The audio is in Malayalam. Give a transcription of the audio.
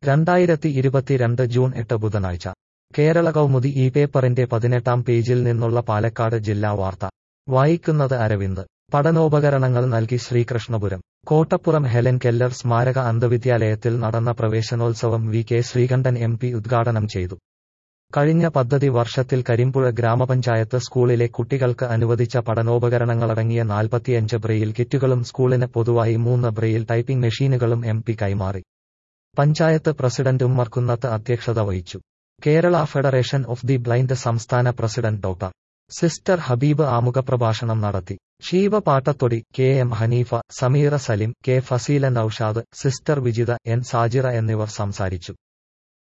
രണ്ടായിരത്തി ഇരുപത്തിരണ്ട് ജൂൺ എട്ട് ബുധനാഴ്ച കേരള കൗമുദി ഈ പേപ്പറിന്റെ പതിനെട്ടാം പേജിൽ നിന്നുള്ള പാലക്കാട് ജില്ലാ വാർത്ത വായിക്കുന്നത് അരവിന്ദ് പഠനോപകരണങ്ങൾ നൽകി ശ്രീകൃഷ്ണപുരം കോട്ടപ്പുറം ഹെലൻ കെല്ലർ സ്മാരക അന്ധവിദ്യാലയത്തിൽ നടന്ന പ്രവേശനോത്സവം V K Sreekandan M P ഉദ്ഘാടനം ചെയ്തു കഴിഞ്ഞ പദ്ധതി വർഷത്തിൽ കരിമ്പുഴ ഗ്രാമപഞ്ചായത്ത് സ്കൂളിലെ കുട്ടികൾക്ക് അനുവദിച്ച പഠനോപകരണങ്ങളടങ്ങിയ നാൽപ്പത്തിയഞ്ച് ബ്രെയിൽ കിറ്റുകളും സ്കൂളിന് പൊതുവായി മൂന്ന് ബ്രെയിൽ ടൈപ്പിംഗ് മെഷീനുകളും എം പി കൈമാറി പഞ്ചായത്ത് പ്രസിഡന്റ് ഉമ്മർകുന്നത്ത് അധ്യക്ഷത വഹിച്ചു Kerala federation of the blind സംസ്ഥാന പ്രസിഡന്റ് ഡോക്ടർ സിസ്റ്റർ ഹബീബ് ആമുഖപ്രഭാഷണം നടത്തി Sheeba Pattathodi K M Haneefa Sameera Salim K Faseela Noushad sister Vijitha N Sajira എന്നിവർ സംസാരിച്ചു